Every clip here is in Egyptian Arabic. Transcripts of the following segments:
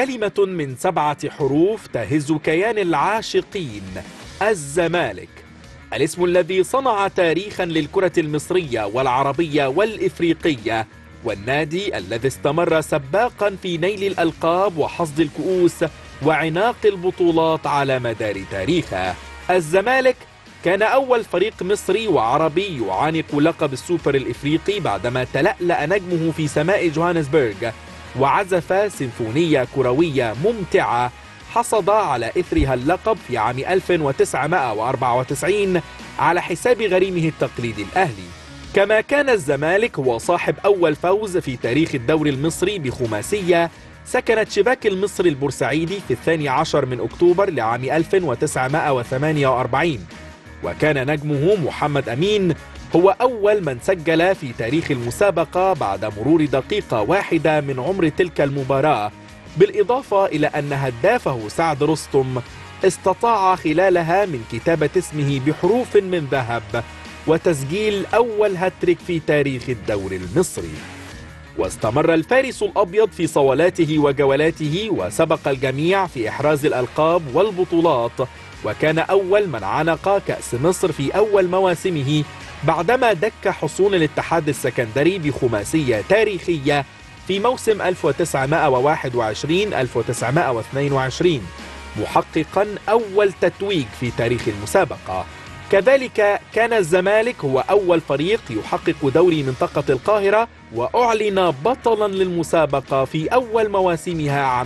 كلمة من سبعة حروف تهز كيان العاشقين الزمالك الاسم الذي صنع تاريخا للكرة المصرية والعربية والإفريقية والنادي الذي استمر سباقا في نيل الألقاب وحصد الكؤوس وعناق البطولات على مدار تاريخه الزمالك كان أول فريق مصري وعربي يعانق لقب السوبر الإفريقي بعدما تلألأ نجمه في سماء جوهانسبرغ وعزف سيمفونية كروية ممتعة حصد على إثرها اللقب في عام 1994 على حساب غريمه التقليدي الأهلي كما كان الزمالك هو صاحب أول فوز في تاريخ الدوري المصري بخماسية سكنت شباك المصري البورسعيدي في الثاني عشر من أكتوبر لعام 1948 وكان نجمه محمد أمين هو أول من سجل في تاريخ المسابقة بعد مرور دقيقة واحدة من عمر تلك المباراة بالإضافة إلى أن هدافه سعد رستم استطاع خلالها من كتابة اسمه بحروف من ذهب وتسجيل أول هاتريك في تاريخ الدوري المصري واستمر الفارس الأبيض في صولاته وجولاته وسبق الجميع في إحراز الألقاب والبطولات وكان أول من عنق كأس مصر في أول مواسمه بعدما دك حصون الاتحاد السكندري بخماسية تاريخية في موسم 1921-1922 محققا أول تتويج في تاريخ المسابقة كذلك كان الزمالك هو أول فريق يحقق دوري منطقة القاهرة وأعلن بطلا للمسابقة في أول مواسمها عام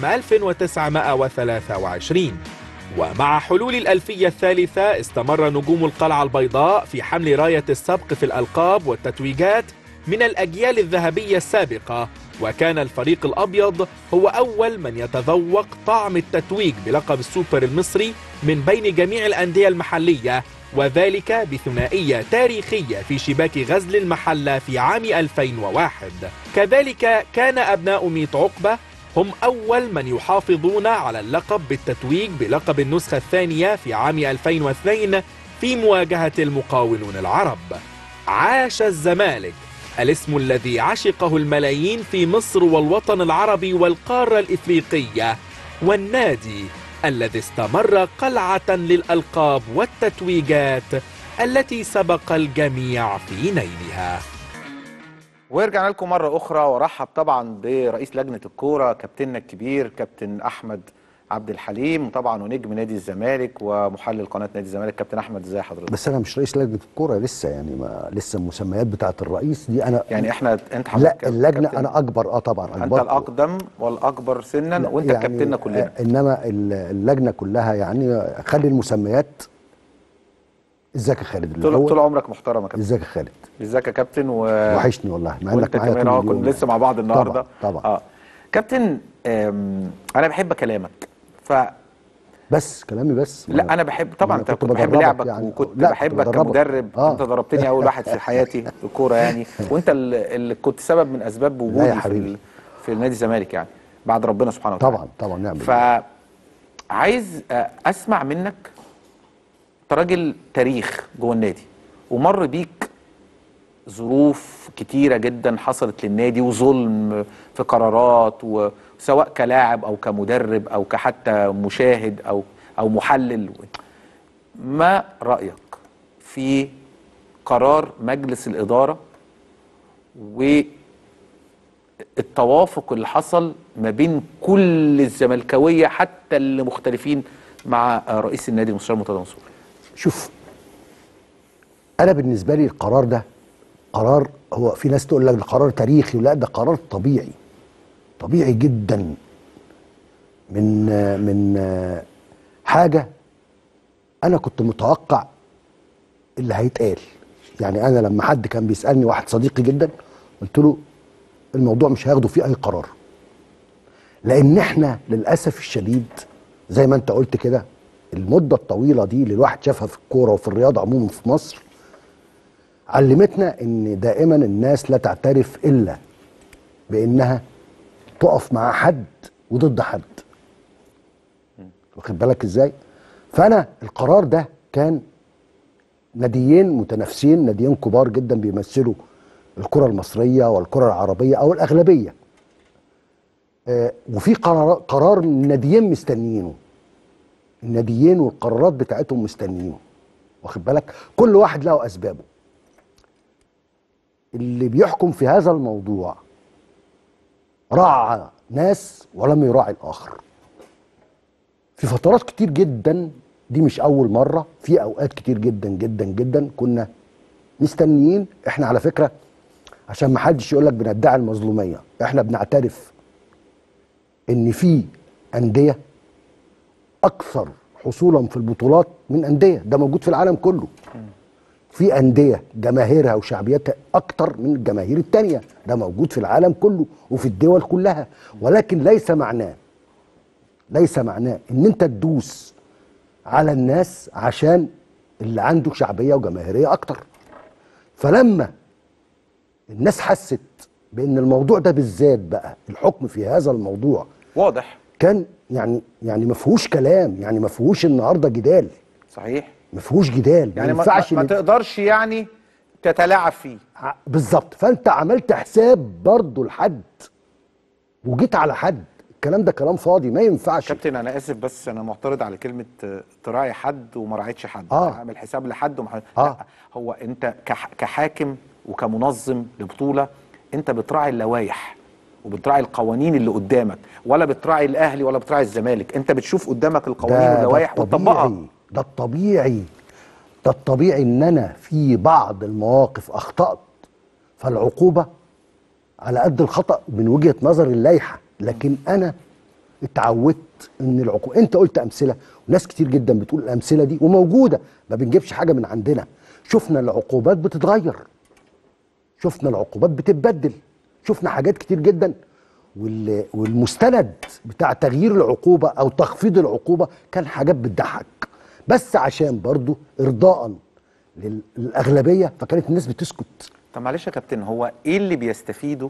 1923 ومع حلول الألفية الثالثة استمر نجوم القلعة البيضاء في حمل راية السبق في الألقاب والتتويجات من الأجيال الذهبية السابقة وكان الفريق الأبيض هو أول من يتذوق طعم التتويج بلقب السوبر المصري من بين جميع الأندية المحلية وذلك بثنائية تاريخية في شباك غزل المحلة في عام 2001 كذلك كان أبناء ميت عقبة هم أول من يحافظون على اللقب بالتتويج بلقب النسخة الثانية في عام 2002 في مواجهة المقاولون العرب عاش الزمالك الاسم الذي عشقه الملايين في مصر والوطن العربي والقارة الإفريقية والنادي الذي استمر قلعة للألقاب والتتويجات التي سبق الجميع في نيلها ورجعنا لكم مرة أخرى ورحب طبعا برئيس لجنة الكورة كابتننا الكبير كابتن أحمد عبد الحليم طبعا ونجم نادي الزمالك ومحلل قناة نادي الزمالك كابتن أحمد ازي حضرتك؟ بس انا مش رئيس لجنه الكوره لسه يعني ما لسه المسميات بتاعه الرئيس دي انا يعني احنا انت لا حضرتك اللجنه كابتن. انا اكبر اه طبعا انت أكبر. الأقدم والأكبر سنا وانت يعني كابتننا كلنا آه، انما ال- اللجنه كلها يعني خلي المسميات ازيك يا خالد طول, الأول. طول عمرك محترم يا كابتن ازيك يا خالد ازيك يا كابتن و... وحشني والله مع وانت انك معايا كمان طول اه اليوم كنا لسه مع بعض النهارده طبعا طبعا اه كابتن آم، انا بحب كلامك ف بس كلامي بس لا انا بحب طبعا أنا انت كنت كنت بحب بدربك لعبك يعني. وكنت لا، كنت بحبك بدربك. كمدرب آه. انت ضربتني اول واحد في حياتي في الكوره يعني وانت اللي اللي كنت سبب من اسباب لا يا وجودي في حبيبي. ال- في نادي الزمالك يعني بعد ربنا سبحانه وتعالى طبعا طبعا نعمل فعايز آه، اسمع منك انت راجل تاريخ جوه النادي ومر بيك ظروف كتيرة جدا حصلت للنادي وظلم في قرارات وسواء كلاعب او كمدرب او كحتى مشاهد او او محلل ما رأيك في قرار مجلس الإدارة والتوافق اللي حصل ما بين كل الزملكاوية حتى اللي مختلفين مع رئيس النادي المستشار مرتضى منصور شوف انا بالنسبه لي القرار ده قرار هو في ناس تقول لك ده قرار تاريخي لا ده قرار طبيعي طبيعي جدا من من حاجه انا كنت متوقع اللي هيتقال يعني انا لما حد كان بيسالني واحد صديقي جدا قلت له الموضوع مش هياخدوا فيه اي قرار لان احنا للاسف الشديد زي ما انت قلت كده المده الطويله دي اللي الواحد شافها في الكوره وفي الرياضه عموما في مصر علمتنا ان دائما الناس لا تعترف الا بانها تقف مع حد وضد حد واخد بالك ازاي فانا القرار ده كان ناديين متنافسين ناديين كبار جدا بيمثلوا الكره المصريه والكره العربيه او الاغلبيه آه وفي قرار قرار الناديين مستنيينه الناديين والقرارات بتاعتهم مستنيينه واخد بالك كل واحد له اسبابه اللي بيحكم في هذا الموضوع راعى ناس ولم يراعي الاخر في فترات كتير جدا دي مش اول مره في اوقات كتير جدا جدا جدا كنا مستنيين احنا على فكره عشان ما حدش يقول لك بندعي المظلوميه احنا بنعترف ان في انديه اكثر حصولا في البطولات من انديه ده موجود في العالم كله في انديه جماهيرها وشعبيتها اكتر من الجماهير التانية ده موجود في العالم كله وفي الدول كلها ولكن ليس معناه ليس معناه ان انت تدوس على الناس عشان اللي عنده شعبيه وجماهيريه اكتر فلما الناس حست بان الموضوع ده بالذات بقى الحكم في هذا الموضوع واضح كان يعني يعني ما فيهوش كلام يعني ما فيهوش النهارده جدال صحيح ما فيهوش جدال يعني ما, ينفعش ما, ما إن- تقدرش يعني تتلاعب فيه ع- بالظبط فانت عملت حساب برضه لحد وجيت على حد الكلام ده كلام فاضي ما ينفعش كابتن انا اسف بس انا معترض على كلمه آه، تراعي حد وما راعيتش حد آه. اعمل حساب لحد وما آه. لا هو انت كح... كحاكم وكمنظم لبطوله انت بتراعي اللوائح وبتراعي القوانين اللي قدامك ولا بتراعي الاهلي ولا بتراعي الزمالك انت بتشوف قدامك القوانين ده- ده واللوائح وتطبقها الطبيعي ده الطبيعي ده الطبيعي ان انا في بعض المواقف اخطات فالعقوبه على قد الخطا من وجهه نظر اللائحه لكن انا اتعودت ان العقوبه انت قلت امثله وناس كتير جدا بتقول الامثله دي وموجوده ما بنجيبش حاجه من عندنا شفنا العقوبات بتتغير شفنا العقوبات بتتبدل شفنا حاجات كتير جدا وال- والمستند بتاع تغيير العقوبة أو تخفيض العقوبة كان حاجات بتضحك بس عشان برضو إرضاء لل- للأغلبية فكانت الناس بتسكت طب معلش يا كابتن هو ايه اللي بيستفيده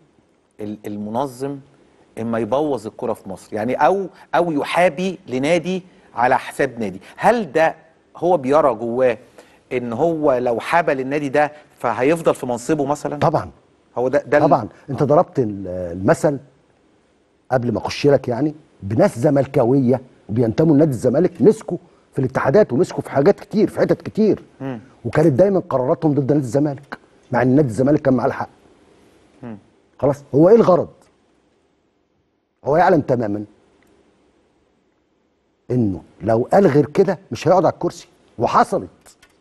ال- المنظم اما يبوظ الكرة في مصر يعني او او يحابي لنادي على حساب نادي هل ده هو بيرى جواه ان هو لو حابى للنادي ده فهيفضل في منصبه مثلا طبعا هو ده ده ال- طبعا انت ضربت ال- المثل قبل ما اخش لك يعني بناس زملكاويه وبينتموا لنادي الزمالك مسكوا في الاتحادات ومسكوا في حاجات كتير في حتت كتير وكانت دايما قراراتهم ضد نادي الزمالك مع ان نادي الزمالك كان معاه الحق خلاص هو ايه الغرض هو يعلم تماما انه لو قال غير كده مش هيقعد على الكرسي وحصلت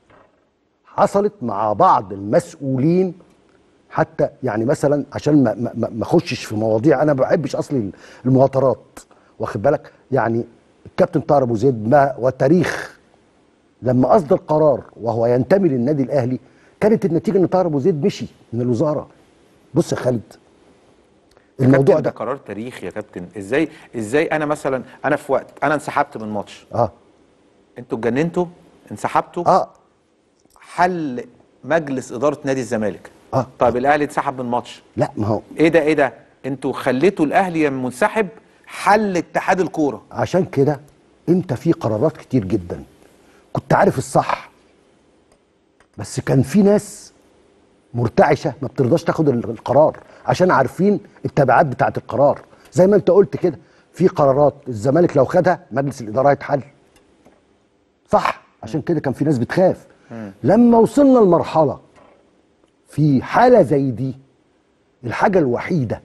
حصلت مع بعض المسؤولين حتى يعني مثلا عشان ما ما ما- ما اخشش في مواضيع انا ما بحبش اصلي المهاترات واخد بالك يعني الكابتن طاهر ابو زيد ما وتاريخ لما اصدر قرار وهو ينتمي للنادي الاهلي كانت النتيجه ان طاهر ابو زيد مشي من الوزاره بص يا خالد الموضوع كابتن ده ده قرار تاريخي يا كابتن ازاي ازاي انا مثلا انا في وقت انا انسحبت من ماتش اه انتوا اتجننتوا انسحبتوا اه حل مجلس اداره نادي الزمالك آه. طيب الاهلي انسحب من ماتش لا ما هو ايه ده ايه ده انتوا خليتوا الاهلي منسحب حل اتحاد الكوره عشان كده انت في قرارات كتير جدا كنت عارف الصح بس كان في ناس مرتعشه ما بترضاش تاخد ال- القرار عشان عارفين التبعات بتاعه القرار زي ما انت قلت كده في قرارات الزمالك لو خدها مجلس الاداره هيتحل صح عشان كده كان في ناس بتخاف لما وصلنا لمرحله في حاله زي دي الحاجه الوحيده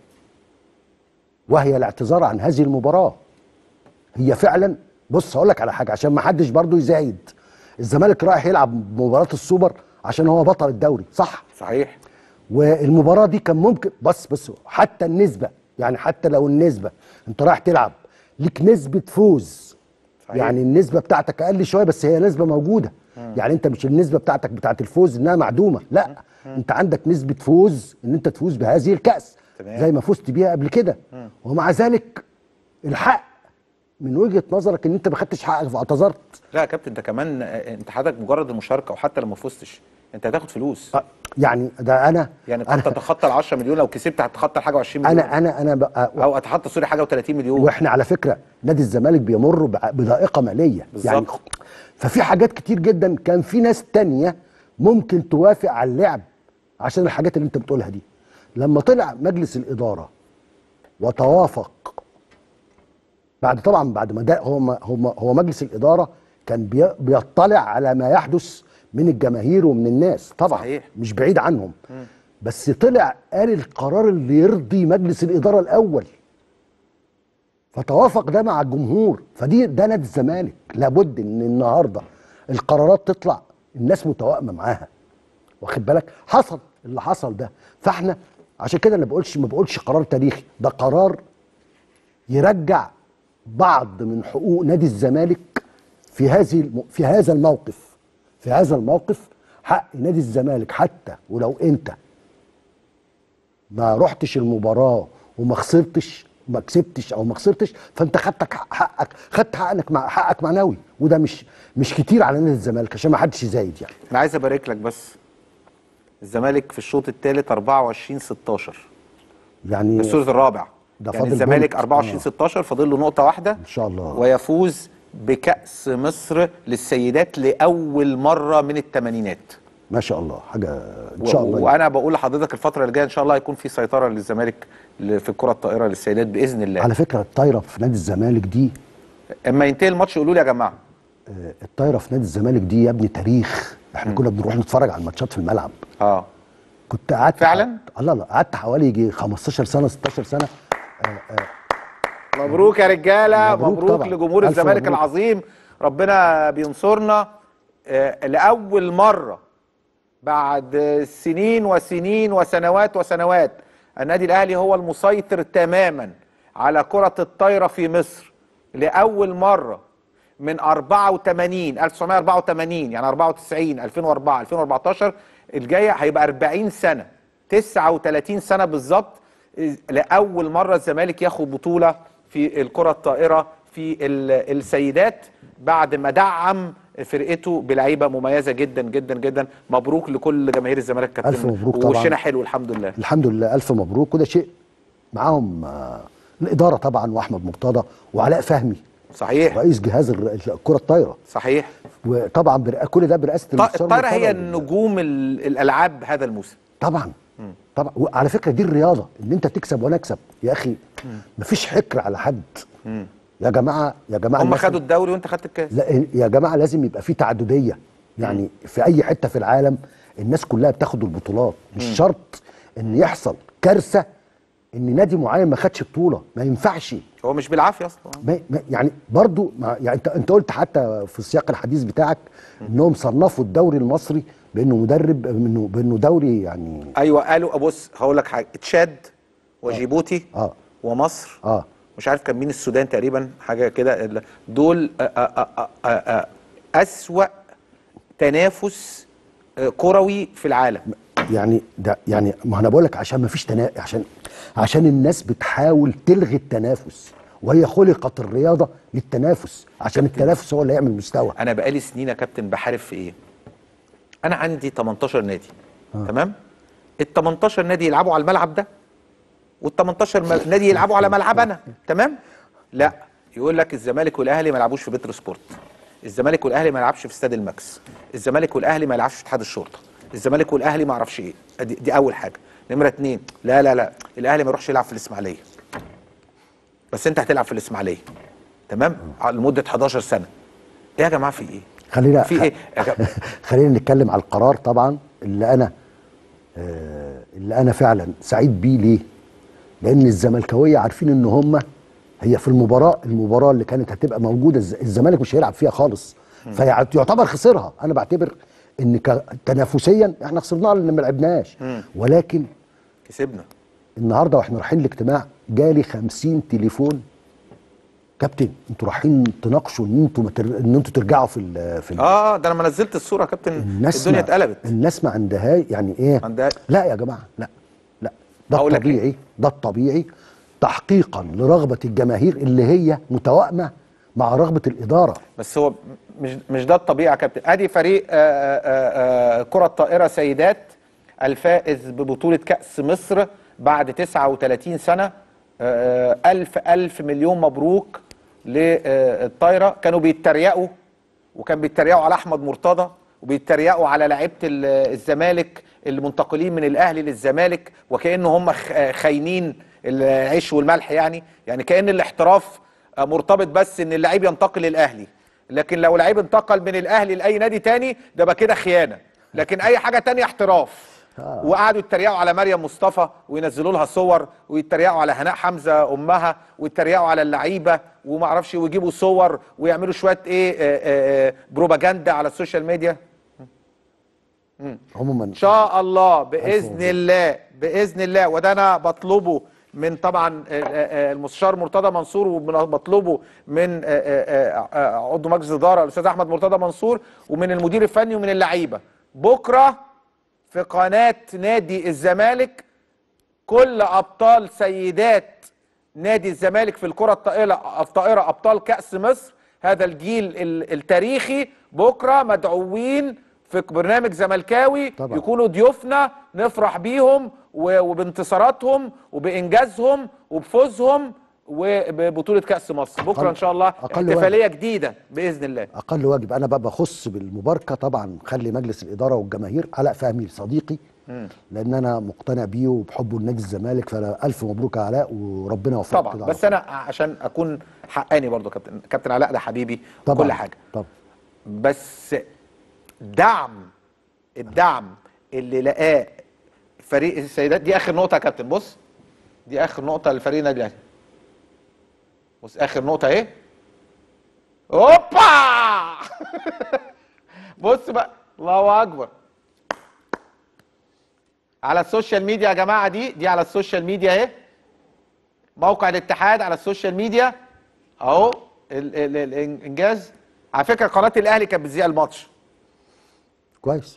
وهي الاعتذار عن هذه المباراه هي فعلا بص هقول لك على حاجه عشان ما حدش برضو يزايد الزمالك رايح يلعب مباراه السوبر عشان هو بطل الدوري صح صحيح والمباراه دي كان ممكن بس بس حتى النسبه يعني حتى لو النسبه انت رايح تلعب ليك نسبه فوز صحيح. يعني النسبه بتاعتك اقل شويه بس هي نسبه موجوده يعني انت مش النسبه بتاعتك بتاعت الفوز انها معدومه لا انت عندك نسبه فوز ان انت تفوز بهذه الكاس تمام. زي ما فزت بيها قبل كده ومع ذلك الحق من وجهه نظرك ان انت ما خدتش حقك فاعتذرت لا يا كابتن ده كمان آه، انت حضرتك مجرد المشاركه وحتى لو ما فزتش انت هتاخد فلوس أه، يعني ده انا يعني قد انا تتخطى ال 10 مليون لو كسبت هتتخطى حاجه و20 مليون انا انا انا بقى او هتتخطى سوري حاجه و30 مليون واحنا على فكره نادي الزمالك بيمر بع- بضائقه ماليه بالظبط. يعني ففي حاجات كتير جدا كان في ناس تانية ممكن توافق على اللعب عشان الحاجات اللي انت بتقولها دي لما طلع مجلس الاداره وتوافق بعد طبعا بعد ما ده هو ما هو ما هو مجلس الاداره كان بي- بيطلع على ما يحدث من الجماهير ومن الناس طبعا صحيح. مش بعيد عنهم بس طلع قال القرار اللي يرضي مجلس الاداره الاول فتوافق ده مع الجمهور فدي ده نادي الزمالك لابد ان النهارده القرارات تطلع الناس متوائمه معاها واخد بالك حصل اللي حصل ده فاحنا عشان كده انا بقولش ما بقولش قرار تاريخي ده قرار يرجع بعض من حقوق نادي الزمالك في هذه الم... في هذا الموقف في هذا الموقف حق نادي الزمالك حتى ولو انت ما رحتش المباراه وما خسرتش ما كسبتش او ما خسرتش فانت خدتك حق- حقك خدت حقك مع حقك معنوي وده مش مش كتير على نادي الزمالك عشان ما حدش يزايد يعني انا عايز ابارك لك بس الزمالك في الشوط الثالث 24 16 يعني الثلث الرابع ده يعني فاضل الزمالك بونت. 24 آه. 16 فاضل له نقطه واحده ان شاء الله ويفوز بكأس مصر للسيدات لأول مرة من الثمانينات ما شاء الله حاجه ان شاء الله وأنا بقول لحضرتك الفترة اللي جايه إن شاء الله هيكون في سيطرة للزمالك ل- في الكرة الطائرة للسيدات بإذن الله على فكره الطايره في نادي الزمالك دي اما ينتهي الماتش يقولوا لي يا جماعة آه، الطايره في نادي الزمالك دي يا ابني تاريخ احنا كنا بنروح نتفرج على الماتشات في الملعب اه كنت قعدت فعلا؟ لا لا قعدت حوالي يجي 15 سنه 16 سنه مبروك يا رجالة مبروك مبروك, طبعا. لجمهور ألف الزمالك مبروك. العظيم ربنا بينصرنا آه، لأول مرة بعد سنين وسنين وسنوات وسنوات النادي الأهلي هو المسيطر تماما على كرة الطايرة في مصر لأول مرة من 84 1984 يعني 94 2004 2014 الجاية هيبقى 40 سنة 39 سنة بالظبط لأول مرة الزمالك ياخد بطولة في الكرة الطائرة في ال- السيدات بعد ما دعم فرقته بلعيبه مميزه جدا جدا جدا مبروك لكل جماهير الزمالك كابتن ألف مبروك طبعاً. ووشنا حلو الحمد لله الحمد لله الف مبروك وده شيء معاهم آه، الاداره طبعا واحمد مرتضى وعلاء فهمي صحيح رئيس جهاز الر- الكره الطايره صحيح وطبعا برئ- كل ده برئاسه ط- المستشار الطايره هي مرتضى. النجوم ال- الالعاب هذا الموسم طبعا طبعا وعلى فكره دي الرياضه ان انت تكسب وانا اكسب يا اخي مفيش حكر على حد يا جماعه يا جماعه هم الناس- خدوا الدوري وانت خدت الكاس لا يا جماعه لازم يبقى في تعدديه يعني في اي حته في العالم الناس كلها بتاخد البطولات مش شرط ان يحصل كارثه ان نادي معين ما خدش بطوله ما ينفعش هو مش بالعافيه اصلا ما ما يعني برضو ما يعني انت انت قلت حتى في سياق الحديث بتاعك انهم صنفوا الدوري المصري بانه مدرب بانه بانه دوري يعني ايوه قالوا بص هقول لك حاجه تشاد وجيبوتي اه ومصر اه مش عارف كان مين السودان تقريبا حاجه كده ال- دول آه، آه، آه، آه، آه، اسوا تنافس آه، كروي في العالم يعني ده يعني ما انا بقول لك عشان ما فيش تنا... عشان عشان الناس بتحاول تلغي التنافس وهي خلقت الرياضه للتنافس عشان التنافس هو اللي يعمل مستوى انا بقالي سنين يا كابتن بحارب في ايه انا عندي 18 نادي آه. تمام ال 18 نادي يلعبوا على الملعب ده وال 18 م- نادي يلعبوا على ملعب انا تمام لا يقول لك الزمالك والاهلي ما يلعبوش في بترو سبورت الزمالك والاهلي ما يلعبش في استاد الماكس الزمالك والاهلي ما يلعبش في اتحاد الشرطه الزمالك والاهلي ما اعرفش ايه دي, دي اول حاجه نمره اتنين لا لا لا الاهلي ما يروحش يلعب في الاسماعيليه بس انت هتلعب في الاسماعيليه تمام على لمده 11 سنه ايه يا جماعه في ايه خلينا في ايه يا جماعة؟ خلينا نتكلم على القرار طبعا اللي انا آه اللي انا فعلا سعيد بيه ليه لان الزملكاويه عارفين ان هم هي في المباراه المباراه اللي كانت هتبقى موجوده الز- الزمالك مش هيلعب فيها خالص فيعتبر خسرها انا بعتبر ان ك- تنافسيا احنا خسرناها لان ما لعبناش ولكن كسبنا النهارده واحنا رايحين الاجتماع جالي 50 تليفون كابتن انتوا رايحين تناقشوا ان انتوا متر... ان انتوا ترجعوا في ال... في ال... اه ده انا لما نزلت الصوره يا كابتن الناس الدنيا ما- اتقلبت الناس ما عندها يعني ايه ما عندها- لا يا جماعه لا لا ده أقول لك الطبيعي ده الطبيعي تحقيقا لرغبه الجماهير اللي هي متوائمه مع رغبه الاداره بس هو مش مش ده الطبيعي يا كابتن ادي فريق آه، آه، آه، كره طائره سيدات الفائز ببطوله كاس مصر بعد 39 سنه آه، الف الف مليون مبروك للطايره كانوا بيتريقوا وكان بيتريقوا على احمد مرتضى وبيتريقوا على لعيبه ال- الزمالك المنتقلين من الاهلي للزمالك وكأن هم خ- خاينين العيش والملح يعني يعني كأن الاحتراف آه، مرتبط بس ان اللعيب ينتقل للاهلي لكن لو لعيب انتقل من الاهلي لاي نادي تاني ده بقى كده خيانه لكن اي حاجه تانية احتراف وقعدوا يتريقوا على مريم مصطفى وينزلوا لها صور ويتريقوا على هناء حمزه امها ويتريقوا على اللعيبه وما اعرفش ويجيبوا صور ويعملوا شويه ايه آه، آه، آه، بروباجندا على السوشيال ميديا عموما ان شاء الله ألف باذن مبروك. الله باذن الله وده انا بطلبه من طبعا آه، آه، المستشار مرتضى منصور وبطلبه من آه، آه، آه، عضو مجلس الاداره الاستاذ احمد مرتضى منصور ومن المدير الفني ومن اللعيبه بكره في قناه نادي الزمالك كل ابطال سيدات نادي الزمالك في الكره الطائره الطائره ابطال كاس مصر هذا الجيل ال- التاريخي بكره مدعوين في برنامج زملكاوي طبعا. يكونوا ضيوفنا نفرح بيهم و- وبانتصاراتهم وبانجازهم وبفوزهم وببطوله كاس مصر بكره أقل- ان شاء الله أقل احتفاليه جديده باذن الله اقل واجب انا بقى بخص بالمباركه طبعا خلي مجلس الاداره والجماهير علاء فهمي صديقي لان انا مقتنع بيه وبحبه لنادي الزمالك فانا الف مبروك يا علاء وربنا يوفقك طبعا كده على بس طول. انا عشان اكون حقاني برضو كابتن كابتن علاء ده حبيبي طبعا كل حاجه طبعا بس دعم الدعم اللي لقاه فريق السيدات دي اخر نقطه يا كابتن بص دي اخر نقطه لفريق النادي الاهلي بص اخر نقطه اهي اوبا بص بقى الله اكبر على السوشيال ميديا يا جماعه دي دي على السوشيال ميديا اهي موقع الاتحاد على السوشيال ميديا اهو ال- ال- ال- الانجاز على فكره قناه الاهلي كانت بتذيع الماتش كويس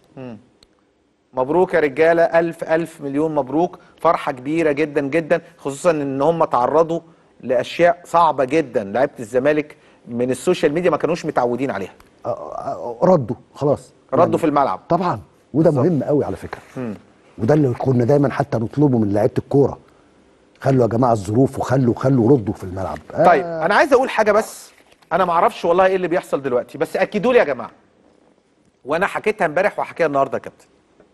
مبروك يا رجاله الف الف مليون مبروك فرحه كبيره جدا جدا خصوصا ان هم تعرضوا لاشياء صعبه جدا لعيبه الزمالك من السوشيال ميديا ما كانوش متعودين عليها أ- أ- ردوا خلاص ردوا في الملعب طبعا وده مهم قوي على فكره وده اللي كنا دايما حتى نطلبه من لعيبه الكوره خلوا يا جماعه الظروف وخلوا خلوا ردوا في الملعب آه، طيب انا عايز اقول حاجه بس انا ما اعرفش والله ايه اللي بيحصل دلوقتي بس اكدوا لي يا جماعه وانا حكيتها امبارح وحكيها النهارده يا كابتن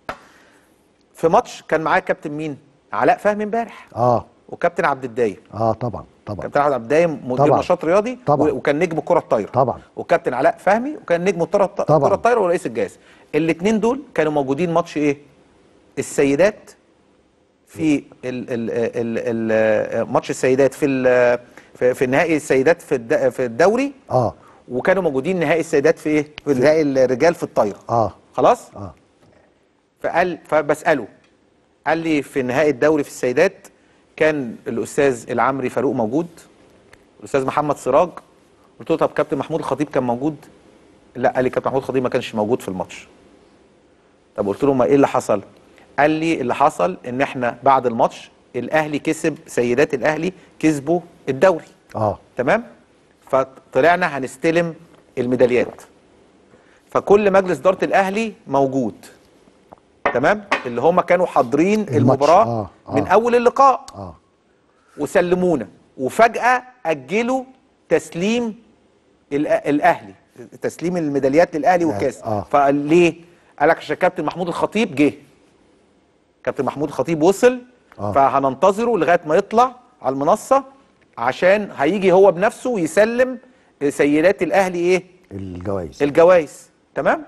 في ماتش كان معايا كابتن مين علاء فهمي امبارح اه وكابتن عبد الدايم اه طبعا طبعا كابتن احمد عبد الدايم مدير طبعا. نشاط رياضي طبعا. و- وكان نجم الكره الطايره طبعا. وكابتن علاء فهمي وكان نجم الكره الط- طبعا. الكره الطايره ورئيس الجهاز الاثنين دول كانوا موجودين ماتش ايه السيدات في ال ال ال ال ماتش السيدات في ال في, في نهائي السيدات في الد- في الدوري اه وكانوا موجودين نهائي السيدات في ايه في نهائي الرجال في الطايره اه خلاص اه فقال فبساله قال لي في نهائي الدوري في السيدات كان الاستاذ العمري فاروق موجود الاستاذ محمد سراج قلت له طب كابتن محمود الخطيب كان موجود لا قال لي كابتن محمود الخطيب ما كانش موجود في الماتش طب قلت له ما ايه اللي حصل قال لي اللي حصل ان احنا بعد الماتش الاهلي كسب سيدات الاهلي كسبوا الدوري اه تمام فطلعنا هنستلم الميداليات فكل مجلس اداره الاهلي موجود تمام اللي هم كانوا حاضرين الماتش. المباراه آه، آه. من اول اللقاء اه وسلمونا وفجاه اجلوا تسليم الأ- الاهلي تسليم الميداليات للاهلي والكاس آه. فقال ليه قال لك عشان كابتن محمود الخطيب جه كابتن محمود الخطيب وصل آه. فهننتظره لغايه ما يطلع على المنصه عشان هيجي هو بنفسه ويسلم سيدات الاهلي ايه الجوائز الجوائز تمام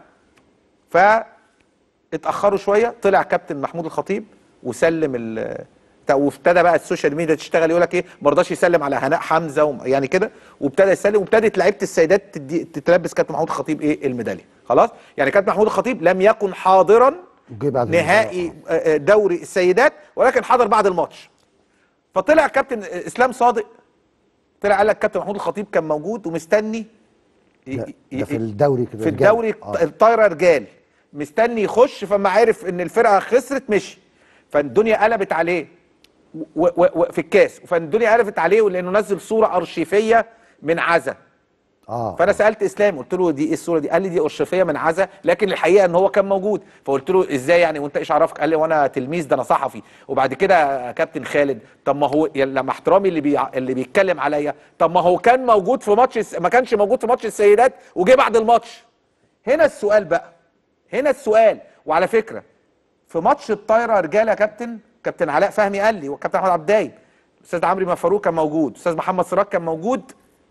فاتاخروا شويه طلع كابتن محمود الخطيب وسلم ال تا- وابتدى بقى السوشيال ميديا تشتغل يقول لك ايه ما رضاش يسلم على هناء حمزه وم- يعني كده وابتدى يسلم وابتدت لعيبه السيدات تدي تتلبس كابتن محمود الخطيب ايه الميداليه خلاص يعني كابتن محمود الخطيب لم يكن حاضرا وجه بعد نهائي آه، آه، دوري السيدات ولكن حضر بعد الماتش فطلع كابتن اسلام صادق طلع قال لك كابتن محمود الخطيب كان موجود ومستني ي- ده, ي- ده في الدوري كده في الدوري آه. الطايره رجال مستني يخش فما عرف ان الفرقه خسرت مشي فالدنيا قلبت عليه و و و في الكاس فالدنيا قلبت عليه لانه نزل صوره ارشيفيه من عزا اه فانا سالت اسلام قلت له دي ايه الصوره دي قال لي دي ارشيفيه من عزا لكن الحقيقه ان هو كان موجود فقلت له ازاي يعني وانت ايش عرفك قال لي وانا تلميذ ده انا صحفي وبعد كده يا كابتن خالد طب ما هو يا- لما احترامي اللي بي... اللي بيتكلم عليا طب ما هو كان موجود في ماتش الس- ما كانش موجود في ماتش السيدات وجه بعد الماتش هنا السؤال بقى هنا السؤال وعلى فكره في ماتش الطايره رجاله يا كابتن كابتن علاء فهمي قال لي وكابتن احمد عبد الدايم الاستاذ عمرو ما فاروق كان موجود الاستاذ محمد سراج كان موجود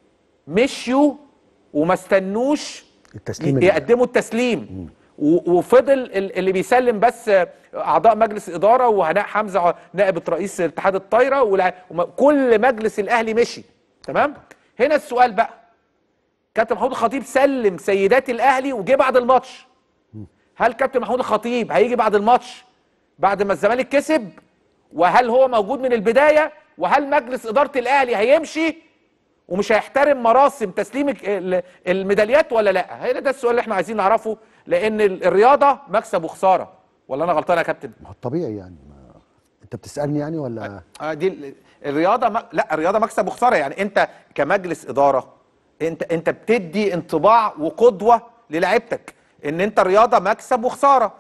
مشيوا وما استنوش التسليم ي- اللي- يقدموا التسليم و- وفضل ال- اللي بيسلم بس اعضاء مجلس اداره وهناء حمزه نائب رئيس اتحاد الطايره والع- وم- كل مجلس الاهلي مشي تمام هنا السؤال بقى كابتن محمود الخطيب سلم سيدات الاهلي وجه بعد الماتش هل كابتن محمود الخطيب هيجي بعد الماتش بعد ما الزمالك كسب وهل هو موجود من البدايه وهل مجلس اداره الاهلي هيمشي ومش هيحترم مراسم تسليم ال- ال- الميداليات ولا لا هنا ده السؤال اللي احنا عايزين نعرفه لان ال- الرياضه مكسب وخساره ولا انا غلطان يا كابتن ما هو الطبيعي يعني ما انت بتسالني يعني ولا آه دي ال- الرياضه م... لا الرياضه مكسب وخساره يعني انت كمجلس اداره انت انت بتدي انطباع وقدوه للاعيبتك ان انت الرياضه مكسب وخساره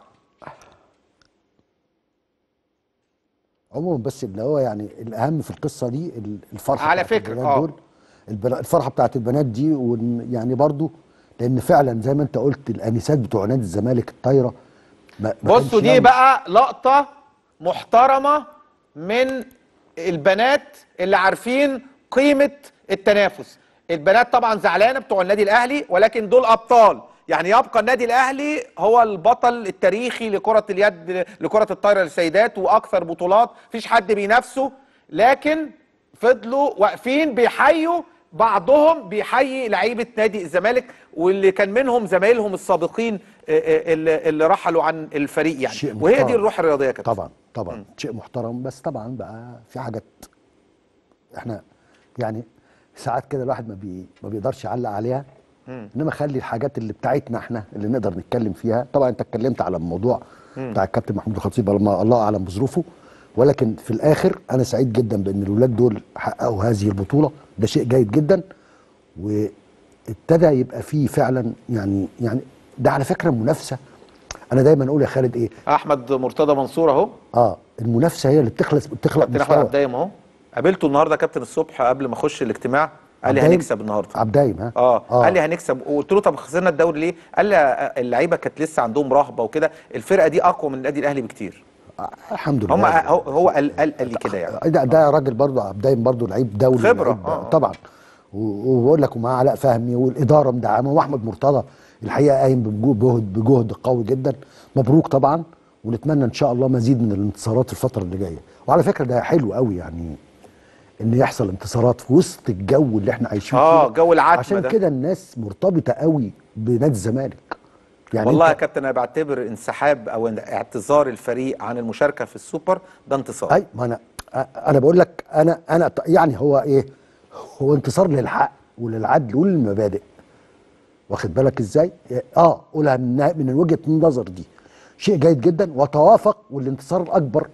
عموما بس اللي هو يعني الاهم في القصه دي ال- الفرحه على بتاعت فكرة، البنات آه. دول البنا- الفرحه بتاعت البنات دي وإن- يعني برضو لان فعلا زي ما انت قلت الانسات بتوع نادي الزمالك الطايره ما ما بصوا كانش دي لهم- بقى لقطه محترمه من البنات اللي عارفين قيمه التنافس البنات طبعا زعلانه بتوع النادي الاهلي ولكن دول ابطال يعني يبقى النادي الاهلي هو البطل التاريخي لكره اليد لكره الطايره للسيدات واكثر بطولات مفيش حد بينافسه لكن فضلوا واقفين بيحيوا بعضهم بيحيي لعيبه نادي الزمالك واللي كان منهم زمايلهم السابقين آه، آه، اللي اللي رحلوا عن الفريق يعني شيء وهي دي محترم. الروح الرياضيه يا كابتن طبعا طبعا شيء محترم بس طبعا بقى في حاجات احنا يعني ساعات كده الواحد ما بي ما بيقدرش يعلق عليها انما خلي الحاجات اللي بتاعتنا احنا اللي نقدر نتكلم فيها طبعا انت اتكلمت على الموضوع بتاع الكابتن محمود الخطيب الله الله اعلم بظروفه ولكن في الاخر انا سعيد جدا بان الولاد دول حققوا هذه البطوله ده شيء جيد جدا وابتدى يبقى فيه فعلا يعني يعني ده على فكره منافسه انا دايما اقول يا خالد ايه احمد مرتضى منصور اهو اه المنافسه هي اللي بتخلص بتخلق كابتن احمد مستوى عبدايم اهو قابلته النهارده كابتن الصبح قبل ما اخش الاجتماع قال لي عبدايم؟ هنكسب النهارده عبدايم ها اه, آه. قال لي هنكسب وقلت له طب خسرنا الدوري ليه؟ قال لي آه، اللعيبه كانت لسه عندهم رهبه وكده الفرقه دي اقوى من النادي الاهلي بكتير آه، الحمد لله هم هو, هو قال قال قال لي كده يعني ده, ده راجل برضه عبدايم برضه لعيب دولي خبرة، لعيب- آه، آه. طبعا و- وبقول لك ومعاه علاء فهمي والاداره مدعمه واحمد مرتضى الحقيقه قايم بجهد بجهد, بجهد قوي جدا مبروك طبعا ونتمنى ان شاء الله مزيد من الانتصارات الفتره اللي جايه وعلى فكره ده حلو قوي يعني ان يحصل انتصارات في وسط الجو اللي احنا عايشين آه، فيه جو العتمة عشان ده. كده الناس مرتبطه قوي بنادي الزمالك يعني والله يا انت- كابتن انا بعتبر انسحاب او اعتذار الفريق عن المشاركه في السوبر ده انتصار اي ما انا انا بقول لك انا انا ط- يعني هو ايه هو انتصار للحق وللعدل وللمبادئ واخد بالك ازاي اه قولها من من وجهه النظر دي شيء جيد جدا وتوافق والانتصار الاكبر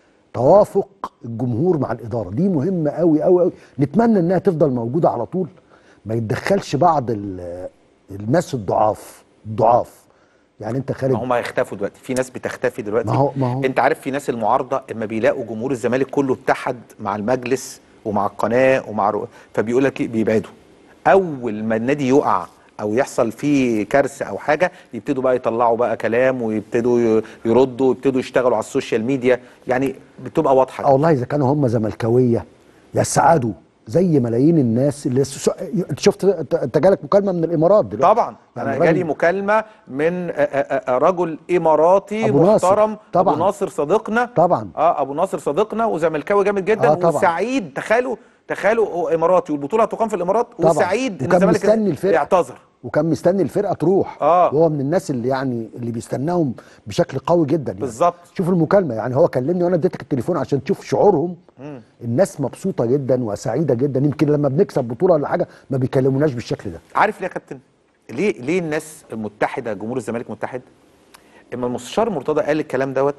توافق الجمهور مع الاداره دي مهمه قوي قوي قوي نتمنى انها تفضل موجوده على طول ما يتدخلش بعض ال- الناس الضعاف الضعاف يعني انت خالد ما هم هيختفوا دلوقتي في ناس بتختفي دلوقتي ما هو- ما هو- انت عارف في ناس المعارضه اما بيلاقوا جمهور الزمالك كله اتحد مع المجلس ومع القناه ومع رو... فبيقول لك إيه؟ بيبعدوا اول ما النادي يقع او يحصل فيه كارثه او حاجه يبتدوا بقى يطلعوا بقى كلام ويبتدوا ي- يردوا ويبتدوا يشتغلوا على السوشيال ميديا يعني بتبقى واضحه اه والله اذا كانوا هم زملكاويه يسعدوا زي ملايين الناس اللي س- انت شفت انت أنت جالك مكالمه من الامارات دلوقتي طبعا يعني انا الراجل- جالي مكالمه من آه، آه، آه، رجل اماراتي أبو ناصر. محترم طبعاً. ابو ناصر صديقنا طبعا اه ابو ناصر صديقنا وزملكاوي جامد جدا آه، طبعاً. وسعيد تخيلوا تخيلوا هو اماراتي والبطوله هتقام في الامارات طبعاً. وسعيد ان وكان الزمالك مستني الفرقة. اعتذر وكان مستني الفرقه تروح آه. وهو من الناس اللي يعني اللي بيستناهم بشكل قوي جدا يعني. بالظبط. شوف المكالمه يعني هو كلمني وانا اديتك التليفون عشان تشوف شعورهم الناس مبسوطه جدا وسعيده جدا يمكن لما بنكسب بطوله ولا حاجه ما بيكلموناش بالشكل ده عارف ليه يا كابتن ليه ليه الناس المتحده جمهور الزمالك متحد اما المستشار مرتضى قال الكلام دوت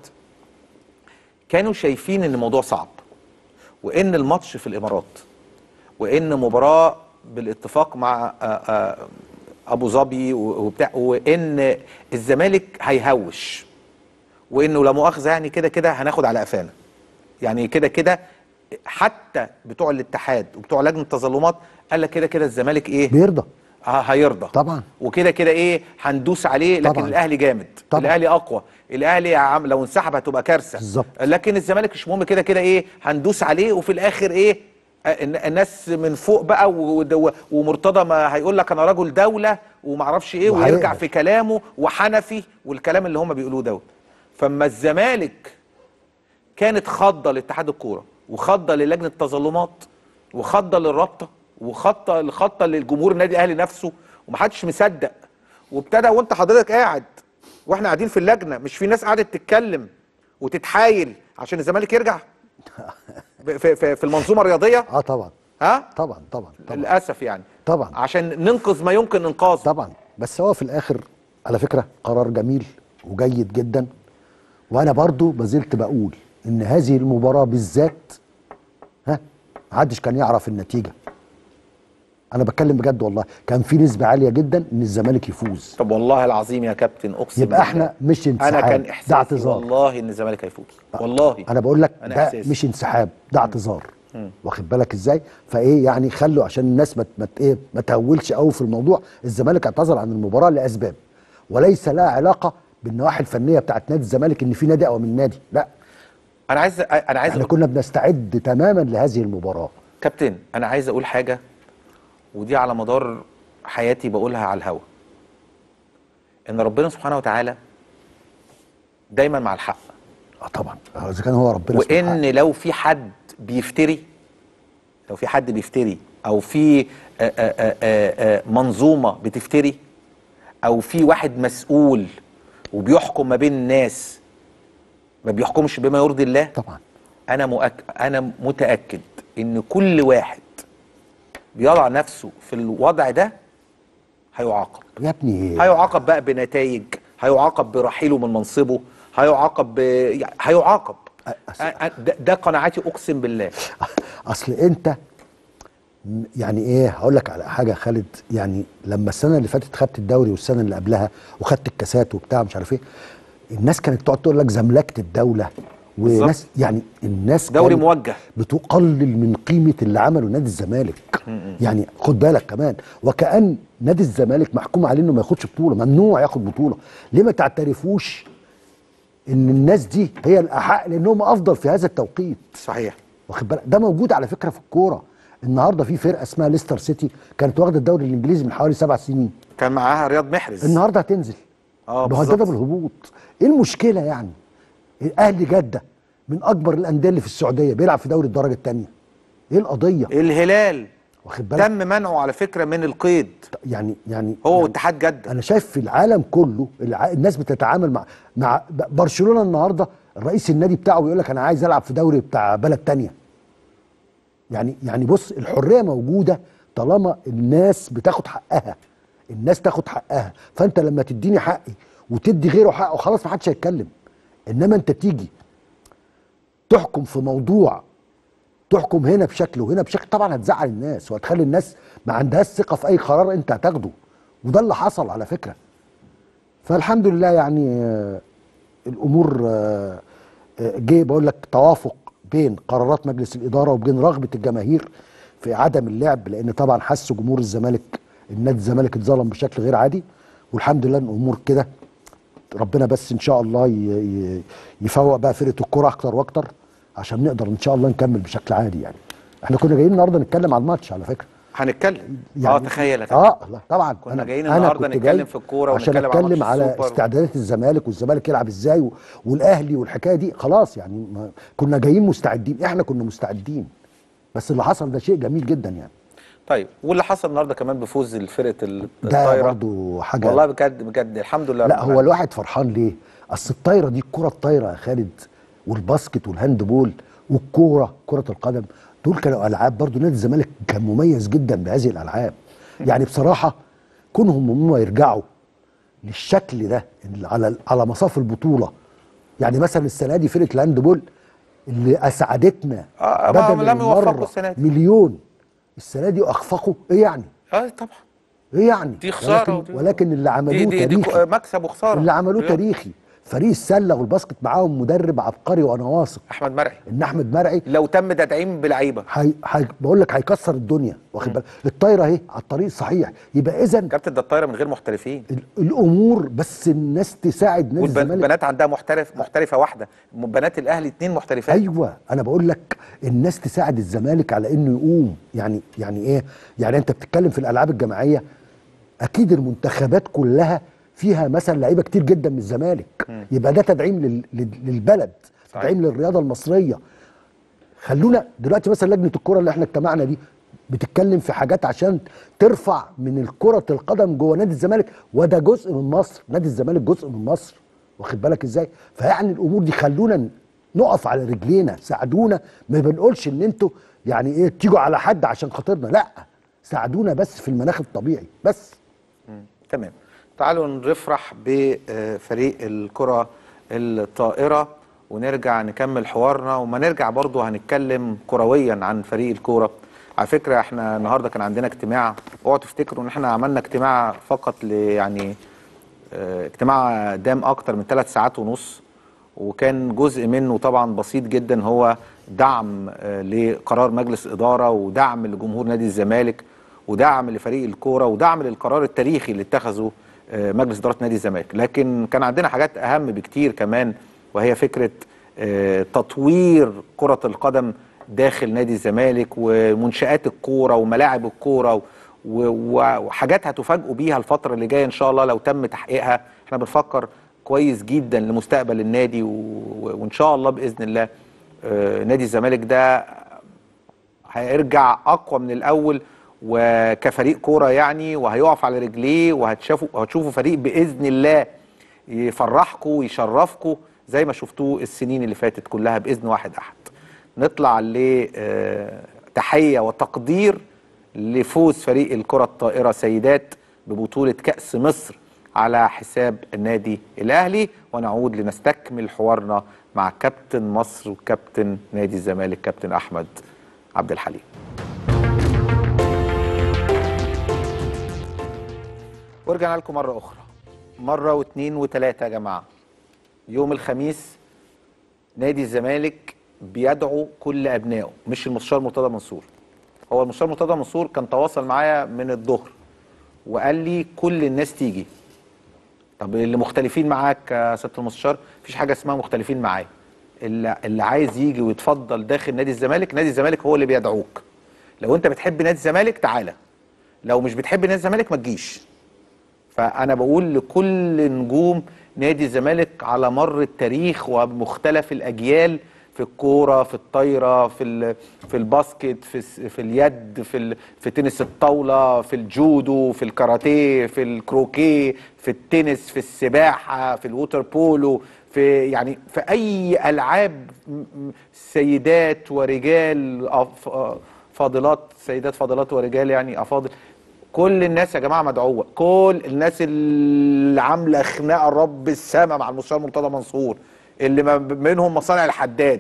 كانوا شايفين ان الموضوع صعب وان الماتش في الامارات وان مباراه بالاتفاق مع آه، آه، ابو ظبي و- وبتاع وان الزمالك هيهوش وانه لا مؤاخذه يعني كده كده هناخد على قفانا يعني كده كده حتى بتوع الاتحاد وبتوع لجنه التظلمات قال لك كده كده الزمالك ايه بيرضى ه- هيرضى طبعا. وكده كده ايه هندوس عليه لكن طبعا. الاهلي جامد طبعا. الاهلي اقوى الاهلي يا عم لو انسحب هتبقى كارثه بالظبط. لكن الزمالك مش مهم كده كده ايه هندوس عليه وفي الاخر ايه الن- الناس من فوق بقى و- و- ومرتضى ما هيقول لك انا رجل دوله ومعرفش ايه وهيقدر. ويرجع في كلامه وحنفي والكلام اللي هم بيقولوه دوت فاما الزمالك كانت خضه لاتحاد الكوره وخضه للجنه التظلمات وخضه للرابطه وخطه خطه للجمهور النادي الاهلي نفسه ومحدش مصدق وابتدى وانت حضرتك قاعد واحنا قاعدين في اللجنه مش في ناس قعدت تتكلم وتتحايل عشان الزمالك يرجع ب- في, في, في المنظومه الرياضيه اه طبعا ها طبعا طبعا طبعا للاسف يعني طبعا عشان ننقذ ما يمكن انقاذه طبعا بس هو في الاخر على فكره قرار جميل وجيد جدا وانا برضو ما زلت بقول ان هذه المباراه بالذات ها محدش كان يعرف النتيجه انا بتكلم بجد والله كان في نسبه عاليه جدا ان الزمالك يفوز طب والله العظيم يا كابتن اقسم يبقى بالله. احنا مش انسحاب انا كان ده احساسي اعتذار والله ان الزمالك هيفوز والله انا بقول لك أنا ده إحساسي. مش انسحاب ده اعتذار واخد بالك ازاي فايه يعني خلوا عشان الناس ما ما ايه ما تهولش قوي في الموضوع الزمالك اعتذر عن المباراه لاسباب وليس لها علاقه بالنواحي الفنيه بتاعت نادي الزمالك ان في نادي او من نادي لا انا عايز انا عايز احنا أقول- كنا بنستعد تماما لهذه المباراه كابتن انا عايز اقول حاجه ودي على مدار حياتي بقولها على الهوا ان ربنا سبحانه وتعالى دايما مع الحق اه طبعا آه، اذا كان هو ربنا سبحانه وان لو في حد بيفتري لو في حد بيفتري او في آه، آه، آه، آه، منظومه بتفتري او في واحد مسؤول وبيحكم ما بين الناس ما بيحكمش بما يرضي الله طبعا انا مؤك... انا متاكد ان كل واحد بيضع نفسه في الوضع ده هيعاقب يا ابني هيعاقب بقى بنتائج هيعاقب برحيله من منصبه هيعاقب ب... يعني هيعاقب أس- أ- أ- ده, ده قناعاتي اقسم بالله اصل انت م- يعني ايه هقول لك على حاجه يا خالد يعني لما السنه اللي فاتت خدت الدوري والسنه اللي قبلها وخدت الكاسات وبتاع مش عارف ايه الناس كانت تقعد تقول لك زملكه الدوله وناس يعني الناس دوري كانت موجه بتقلل من قيمه اللي عمله نادي الزمالك يعني خد بالك كمان وكأن نادي الزمالك محكوم عليه انه ما ياخدش بطوله ممنوع ياخد بطوله ليه ما تعترفوش ان الناس دي هي الاحق لانهم افضل في هذا التوقيت صحيح واخد بالك ده موجود على فكره في الكوره النهارده في فرقه اسمها ليستر سيتي كانت واخده الدوري الانجليزي من حوالي سبع سنين كان معاها رياض محرز النهارده هتنزل اه مهدده بالظبط بالهبوط ايه المشكله يعني اهلي جده من اكبر الانديه اللي في السعوديه بيلعب في دوري الدرجه الثانيه ايه القضيه الهلال واخد بالك تم منعه على فكره من القيد يعني يعني هو يعني واتحاد جده انا شايف في العالم كله الع... الناس بتتعامل مع مع ب- برشلونه النهارده الرئيس النادي بتاعه بيقول لك انا عايز العب في دوري بتاع بلد تانية يعني يعني بص الحريه موجوده طالما الناس بتاخد حقها الناس تاخد حقها فانت لما تديني حقي وتدي غيره حقه خلاص ما حدش هيتكلم انما انت تيجي تحكم في موضوع تحكم هنا بشكل وهنا بشكل طبعا هتزعل الناس وهتخلي الناس ما عندهاش ثقه في اي قرار انت هتاخده وده اللي حصل على فكره فالحمد لله يعني آه، الامور آه، آه، جه بقول لك توافق بين قرارات مجلس الاداره وبين رغبه الجماهير في عدم اللعب لان طبعا حس جمهور الزمالك النادي الزمالك اتظلم بشكل غير عادي والحمد لله ان الامور كده ربنا بس ان شاء الله ي- ي- يفوق بقى فرقه الكوره اكتر واكتر عشان نقدر ان شاء الله نكمل بشكل عادي يعني احنا كنا جايين النهارده نتكلم على الماتش على فكره هنتكلم يعني اه تخيل يا كابتن. اه لا طبعا كنا أنا- جايين أنا النهارده كنت نتكلم جاي في الكورة عشان ونتكلم على اتكلم ماتش على السوبر. استعدادات الزمالك والزمالك يلعب ازاي و- والاهلي والحكايه دي خلاص يعني ما كنا جايين مستعدين احنا كنا مستعدين بس اللي حصل ده شيء جميل جدا يعني طيب واللي حصل النهارده كمان بفوز الفرقه ال- ده الطايره برضو حاجه والله بجد بجد الحمد لله لا رب هو العالمين. الواحد فرحان ليه؟ اصل الطايره دي الكره الطايره يا خالد والباسكت والهاند بول والكوره كره القدم دول كانوا العاب برضو نادي الزمالك كان مميز جدا بهذه الالعاب يعني بصراحه كونهم هم يرجعوا للشكل ده اللي على على مصاف البطوله يعني مثلا السنه دي فرقه الهاند بول اللي اسعدتنا آه، ما- بدل لم يوفقوا المرة السنة دي. مليون السنه دي اخفقوا ايه يعني؟ اه طبعا ايه يعني؟ دي خسارة ولكن, ودي- ولكن اللي عملوه دي دي, دي تاريخي كو- مكسب وخساره اللي عملوه رياض. تاريخي فريق السله والباسكت معاهم مدرب عبقري وانا واثق احمد مرعي ان احمد مرعي لو تم تدعيم بلعيبه حي... حي... بقول لك هيكسر الدنيا واخد بالك الطايره اهي على الطريق الصحيح يبقى اذا كابتن ده الطايره من غير محترفين ال- الامور بس الناس تساعد نادي الزمالك والبنات عندها محترف محترفه واحده بنات الاهلي اتنين محترفات ايوه انا بقول لك الناس تساعد الزمالك على انه يقوم يعني يعني ايه يعني انت بتتكلم في الالعاب الجماعيه اكيد المنتخبات كلها فيها مثلا لعيبه كتير جدا من الزمالك يبقى ده تدعيم لل... لل- للبلد صحيح. تدعيم للرياضه المصريه خلونا دلوقتي مثلا لجنه الكره اللي احنا اجتمعنا دي بتتكلم في حاجات عشان ترفع من الكرة القدم جوه نادي الزمالك وده جزء من مصر نادي الزمالك جزء من مصر واخد بالك ازاي فيعني الامور دي خلونا نقف على رجلينا ساعدونا ما بنقولش ان انتوا يعني ايه تيجوا على حد عشان خاطرنا لا ساعدونا بس في المناخ الطبيعي بس تمام تعالوا نفرح بفريق الكرة الطائرة ونرجع نكمل حوارنا وما نرجع برضو هنتكلم كرويا عن فريق الكورة على فكرة احنا النهاردة كان عندنا اجتماع اوعوا تفتكروا ان احنا عملنا اجتماع فقط ل يعني اه، اجتماع دام اكتر من ثلاث ساعات ونص وكان جزء منه طبعا بسيط جدا هو دعم اه، لقرار مجلس اداره ودعم لجمهور نادي الزمالك ودعم لفريق الكوره ودعم للقرار التاريخي اللي اتخذه اه، مجلس اداره نادي الزمالك لكن كان عندنا حاجات اهم بكتير كمان وهي فكره اه، تطوير كره القدم داخل نادي الزمالك ومنشآت الكوره وملاعب الكوره و- و- وحاجات هتفاجئوا بيها الفترة اللي جاية إن شاء الله لو تم تحقيقها احنا بنفكر كويس جدا لمستقبل النادي و... و- وإن شاء الله بإذن الله آه، نادي الزمالك ده هيرجع أقوى من الأول وكفريق كورة يعني وهيقف على رجليه وهتشوفوا وهتشوفوا فريق بإذن الله يفرحكم ويشرفكم زي ما شفتوه السنين اللي فاتت كلها بإذن واحد أحد نطلع لتحية وتقدير لفوز فريق الكرة الطائرة سيدات ببطولة كأس مصر على حساب النادي الأهلي ونعود لنستكمل حوارنا مع كابتن مصر وكابتن نادي الزمالك كابتن أحمد عبد الحليم ورجعنا لكم مرة أخرى مرة واثنين وثلاثة يا جماعة يوم الخميس نادي الزمالك بيدعو كل أبنائه مش المستشار مرتضى منصور هو المستشار مرتضى منصور كان تواصل معايا من الظهر وقال لي كل الناس تيجي طب اللي مختلفين معاك يا سياده المستشار مفيش حاجه اسمها مختلفين معايا اللي, اللي عايز يجي ويتفضل داخل نادي الزمالك نادي الزمالك هو اللي بيدعوك لو انت بتحب نادي الزمالك تعالى لو مش بتحب نادي الزمالك ما تجيش فانا بقول لكل نجوم نادي الزمالك على مر التاريخ وبمختلف الاجيال في الكوره في الطايره في ال- في الباسكت في الس- في اليد في ال- في تنس الطاوله في الجودو في الكاراتيه في الكروكيه في التنس في السباحه في الووتر بولو في يعني في اي العاب م- م- سيدات ورجال أف- فاضلات سيدات فاضلات ورجال يعني افاضل كل الناس يا جماعه مدعوه كل الناس اللي عامله خناقه رب السما مع المستشار مرتضى منصور اللي ما- منهم مصانع الحداد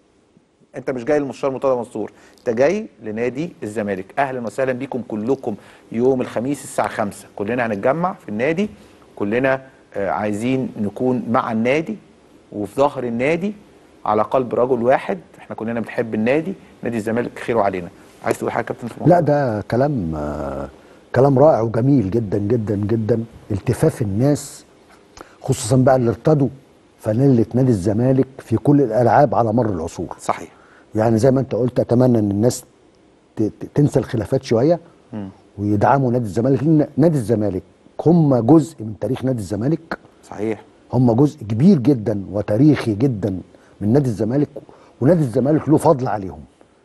انت مش جاي للمستشار مرتضى منصور انت جاي لنادي الزمالك اهلا وسهلا بيكم كلكم يوم الخميس الساعه 5 كلنا هنتجمع في النادي كلنا آه، عايزين نكون مع النادي وفي ظهر النادي على قلب رجل واحد احنا كلنا بنحب النادي نادي الزمالك خيره علينا عايز تقول حاجه يا كابتن في الموضوع؟ لا ده كلام آه، كلام رائع وجميل جدا جدا جدا التفاف الناس خصوصا بقى اللي ارتدوا فانيله نادي الزمالك في كل الالعاب على مر العصور صحيح يعني زي ما انت قلت اتمنى ان الناس ت- ت- تنسى الخلافات شويه ويدعموا نادي الزمالك لان نادي الزمالك هم جزء من تاريخ نادي الزمالك صحيح هم جزء كبير جدا وتاريخي جدا من نادي الزمالك ونادي الزمالك له فضل عليهم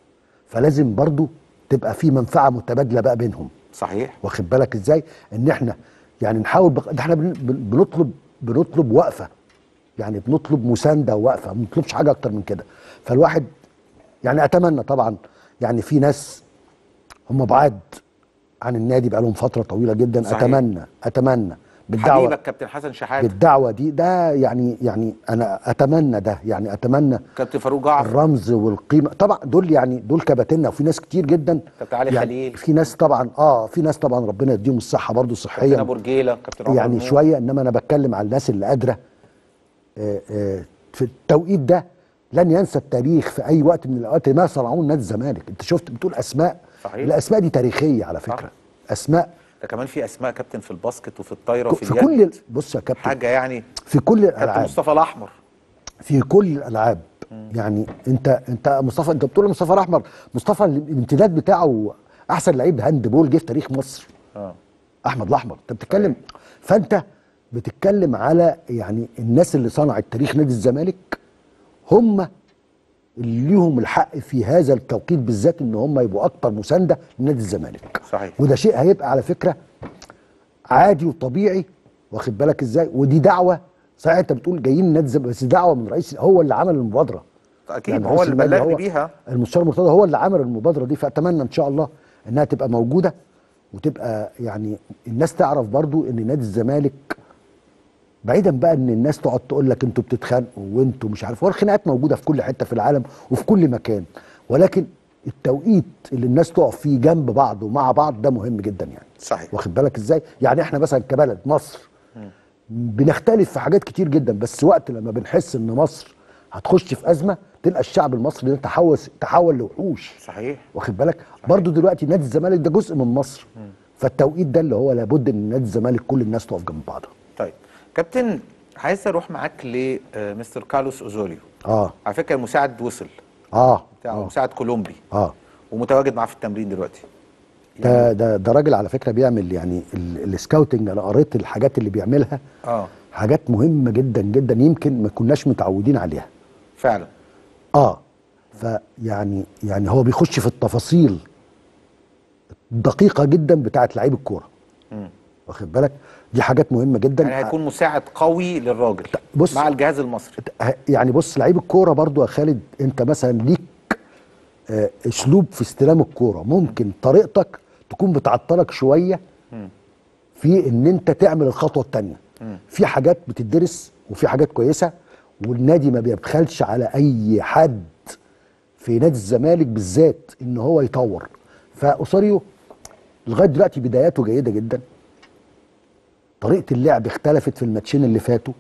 فلازم برضو تبقى في منفعه متبادله بقى بينهم صحيح واخد بالك ازاي ان احنا يعني نحاول بق... ده احنا بن... بن- بنطلب بنطلب وقفه يعني بنطلب مسانده ووقفه ما بنطلبش حاجه اكتر من كده فالواحد يعني اتمنى طبعا يعني في ناس هم بعاد عن النادي بقالهم فتره طويله جدا صحيح. اتمنى اتمنى بالدعوه حبيبك كابتن حسن شحاته بالدعوه دي ده يعني يعني انا اتمنى ده يعني اتمنى كابتن فاروق جعفر الرمز والقيمه طبعا دول يعني دول كباتنة وفي ناس كتير جدا كابتن علي يعني خليل. في ناس طبعا اه في ناس طبعا ربنا يديهم الصحه برضو كابتن صحيا ابو رجيله كابتن عمر يعني نور. شويه انما انا بتكلم على الناس اللي قادره آه، آه، في التوقيت ده لن ينسى التاريخ في اي وقت من الاوقات ما صنعوه نادي الزمالك انت شفت بتقول اسماء صحيح. الاسماء دي تاريخيه على فكره صح. اسماء ده كمان في اسماء كابتن في الباسكت وفي الطايره وفي في اليد كل ال- بص يا كابتن حاجه يعني في كل كابتن الالعاب مصطفى الاحمر في كل الالعاب يعني انت انت مصطفى انت بتقول مصطفى الاحمر مصطفى الامتداد بتاعه احسن لعيب هاند بول جه في تاريخ مصر اه احمد الاحمر انت بتتكلم فانت بتتكلم على يعني الناس اللي صنعت تاريخ نادي الزمالك هم اللي ليهم الحق في هذا التوقيت بالذات ان هم يبقوا اكتر مسانده لنادي الزمالك صحيح. وده شيء هيبقى على فكره عادي وطبيعي واخد بالك ازاي ودي دعوه صحيح انت بتقول جايين من نادي الزمالك بس دعوه من رئيس هو اللي عمل المبادره اكيد هو رئيس اللي النادي بلغني هو- بيها المستشار مرتضى هو اللي عمل المبادره دي فاتمنى ان شاء الله انها تبقى موجوده وتبقى يعني الناس تعرف برضو ان نادي الزمالك بعيدا بقى ان الناس تقعد تقول لك انتوا بتتخانقوا وانتوا مش عارف هو الخناقات موجوده في كل حته في العالم وفي كل مكان ولكن التوقيت اللي الناس تقف فيه جنب بعض ومع بعض ده مهم جدا يعني صحيح واخد بالك ازاي يعني احنا مثلا كبلد مصر بنختلف في حاجات كتير جدا بس وقت لما بنحس ان مصر هتخش في ازمه تلقى الشعب المصري ده تحول تحول لوحوش صحيح واخد بالك برضو دلوقتي نادي الزمالك ده جزء من مصر فالتوقيت ده اللي هو لابد ان نادي الزمالك كل الناس تقف جنب بعضها طيب كابتن عايز اروح معاك لمستر كارلوس اوزوليو اه على فكره المساعد وصل اه بتاعه اه, مساعد كولومبي آه. ومتواجد معاه في التمرين دلوقتي ده ده ده راجل على فكره بيعمل يعني ال- السكاوتنج انا قريت الحاجات اللي بيعملها اه حاجات مهمه جدا جدا يمكن ما كناش متعودين عليها فعلا اه فيعني يعني هو بيخش في التفاصيل دقيقه جدا بتاعت لعيب الكوره مم. واخد بالك دي حاجات مهمه جدا يعني هيكون مساعد قوي للراجل بص- مع الجهاز المصري يعني بص لعيب الكوره برضو يا خالد انت مثلا ليك آه، اسلوب في استلام الكوره ممكن طريقتك تكون بتعطلك شويه في ان انت تعمل الخطوه الثانيه في حاجات بتدرس وفي حاجات كويسه والنادي ما بيبخلش على اي حد في نادي الزمالك بالذات ان هو يطور فاوساريو لغايه دلوقتي بداياته جيده جدا طريقه اللعب اختلفت في الماتشين اللي فاتوا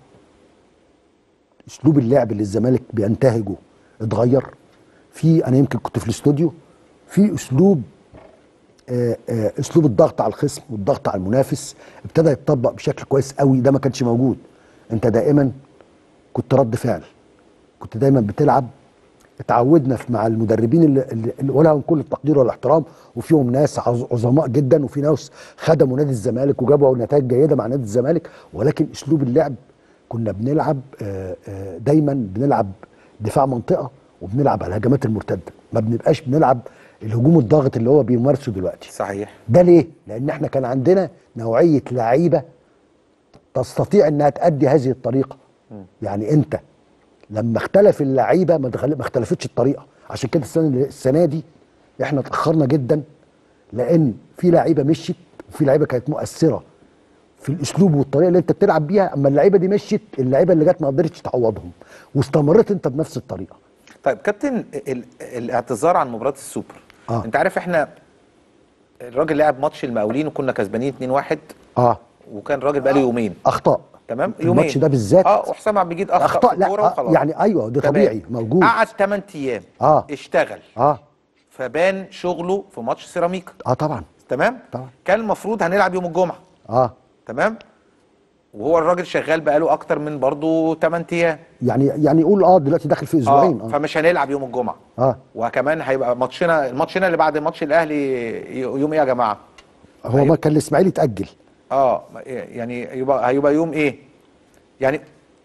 اسلوب اللعب اللي الزمالك بينتهجه اتغير في انا يمكن كنت في الاستوديو في اسلوب آه، آه، اسلوب الضغط على الخصم والضغط على المنافس ابتدى يتطبق بشكل كويس قوي ده ما كانش موجود انت دائما كنت رد فعل كنت دايما بتلعب اتعودنا في مع المدربين اللي, اللي اللي ولهم كل التقدير والاحترام وفيهم ناس عظ- عظماء جدا وفي ناس خدموا نادي الزمالك وجابوا نتائج جيده مع نادي الزمالك ولكن اسلوب اللعب كنا بنلعب آه، آه، دايما بنلعب دفاع منطقه وبنلعب على الهجمات المرتده ما بنبقاش بنلعب الهجوم الضاغط اللي هو بيمارسه دلوقتي صحيح ده ليه؟ لأن احنا كان عندنا نوعية لعيبة تستطيع انها تأدي هذه الطريقة. يعني انت لما اختلف اللعيبة ما دخل- ما اختلفتش الطريقة، عشان كده السنة السنة دي احنا اتأخرنا جدا لأن في لعيبة مشيت وفي لعيبة كانت مؤثرة في الاسلوب والطريقه اللي انت بتلعب بيها اما اللعيبه دي مشيت اللعيبه اللي جت ما قدرتش تعوضهم واستمرت انت بنفس الطريقه طيب كابتن ال- الاعتذار عن مباراه السوبر آه. انت عارف احنا الراجل لعب ماتش المقاولين وكنا كسبانين 2-1 اه وكان الراجل بقاله يومين اخطاء تمام يومين الماتش ده بالذات اه وحسام عبد المجيد اخطا اخطاء في لا الكوره آه وخلاص يعني ايوه ده تمام. طبيعي موجود قعد 8 ايام آه. اشتغل اه فبان شغله في ماتش سيراميكا اه طبعا تمام طبعا. كان المفروض هنلعب يوم الجمعه اه تمام وهو الراجل شغال بقاله اكتر من برضه 8 ايام يعني يعني يقول اه دلوقتي داخل في اسبوعين اه اه فمش هنلعب يوم الجمعه اه وكمان هيبقى ماتشنا الماتشنا اللي بعد ماتش الاهلي يوم ايه يا جماعه هو ما كان الاسماعيلي اتاجل اه يعني يبقى هيبقى يوم ايه يعني